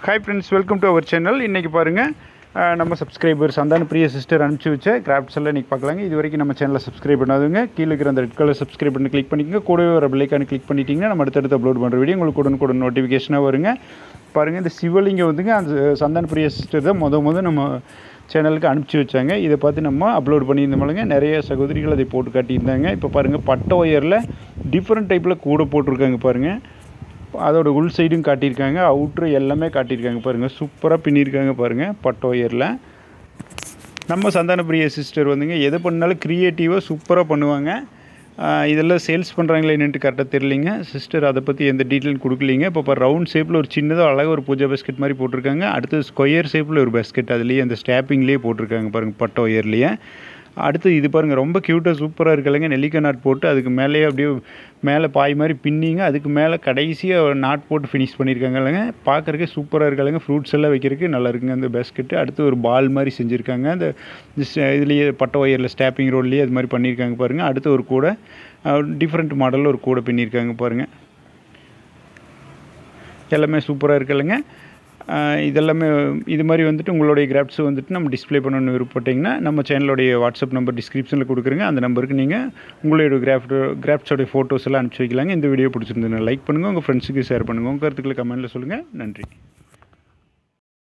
hi friends welcome to our channel இன்றைக்கி பாருங்கள் அஹ், நம்ம சப்ஸ்கிரைபர் சந்தான பிரிய சிஸ்டர் அனுப்பிச்சி வச்ச கிராஃப்ட்ஸ் எல்லாம் இன்றைக்கி பார்க்கலாங்க இது வரைக்கும் நம்ம சேனலை சப்ஸ்கிரைப் பண்ணாதுங்க கீழே இருக்கிற அந்த ரெட் கலர் சப்ஸ்கிரைப் பண்ணி கிளிக் பண்ணிக்கங்க கூடவே ஒரு பிள்ளைக்கான கிளிக் பண்ணிட்டீங்கன்னா நம்ம அடுத்தடுத்து அப்லோட் பண்ணுற வீடியோ உங்களுக்கு உடனுக்குடன் நோட்டிஃபிகேஷனாக வருங்க பாருங்கள் இந்த சிவலிங்கம் வந்துங்க அந்த சந்தான பிரிய சிஸ்டர் தான் முத முத நம்ம சேனலுக்கு அனுப்பிச்சி வச்சாங்க இதை பார்த்து நம்ம அப்லோட் பண்ணியிருந்தோம்லங்க நிறைய சகோதரிகள் அதை போட்டு காட்டியிருந்தாங்க இப்போ பாருங்கள் பட்டை ஒயரில் டிஃப்ரெண்ட் டைப்பில் கூட போட்டிருக்காங்க பாருங்கள் அதோட உள் சைடும் காட்டியிருக்காங்க அவுட்ரு எல்லாமே காட்டியிருக்காங்க பாருங்கள் சூப்பராக பின்னியிருக்காங்க பாருங்கள் பட்டு ஒயரில் நம்ம சந்தான பிரிய சிஸ்டர் வந்துங்க எது பண்ணாலும் க்ரியேட்டிவாக சூப்பராக பண்ணுவாங்க ஆஹ் இதெல்லாம் சேல்ஸ் பண்ணுறாங்களே என்னன்ட்டு கரெக்டாக தெரியலிங்க சிஸ்டர் அதை பற்றி எந்த டீட்டெயில் கொடுக்கலிங்க இப்போ இப்போ ரவுண்ட் ஷேப்பில் ஒரு சின்னதாக அழகாக ஒரு பூஜா பேஸ்கெட் மாதிரி போட்டிருக்காங்க அடுத்து ஸ்கொயர் ஷேப்பில் ஒரு பேஸ்கெட் அதுலேயே அந்த ஸ்டாப்பிங்லேயே போட்டிருக்காங்க பாருங்கள் பட்டு ஒயர்லேயே அடுத்து இது பாருங்கள் ரொம்ப க்யூட்டாக சூப்பராக இருக்குல்லங்க நெல்லிக்காய் நாட் போட்டு அதுக்கு மேலேயே அப்படியே மேலே பாய் மாதிரி பின்னிங்க அதுக்கு மேலே கடைசியாக ஒரு நாட் போட்டு ஃபினிஷ் பண்ணியிருக்காங்க இல்லைங்க பார்க்குறக்கே சூப்பராக இருக்காங்க ஃப்ரூட்ஸ் எல்லாம் வைக்கிறதுக்கு நல்லா இருக்குங்க அந்த பேஸ்கெட்டு அடுத்து ஒரு பால் மாதிரி செஞ்சுருக்காங்க அந்த இதுலேயே பட்டை ஒயரில் ஸ்டாப்பிங் ரோட்லேயே அது மாதிரி பண்ணியிருக்காங்க பாருங்கள் அடுத்து ஒரு கூடை டிஃப்ரெண்ட் மாடலில் ஒரு கூடை பின்னியிருக்காங்க பாருங்கள் எல்லாமே சூப்பராக இருக்குல்லங்க ஆஹ் இதெல்லாமே இது மாதிரி வந்துட்டு உங்களுடைய கிராஃப்ட்ஸ் வந்துட்டு நம்ம டிஸ்ப்ளே பண்ணணும்னு விருப்பப்பட்டீங்கன்னா நம்ம சேனலுடைய வாட்ஸ்அப் நம்பர் டிஸ்கிரிப்ஷனில் கொடுக்குறேங்க அந்த நம்பருக்கு நீங்கள் உங்களுடைய கிராஃப்ட் கிராஃப்ட்ஸோடைய ஃபோட்டோஸ் எல்லாம் அனுப்பிச்சி வைக்கலாங்க இந்த வீடியோ பிடிச்சிருந்ததுன்னா லைக் பண்ணுங்கள் உங்கள் ஃப்ரெண்ட்ஸுக்கு ஷேர் பண்ணுங்கள் உங்கள் கருத்துக்களை கமெண்ட்டில் சொல்லுங்கள் நன்றி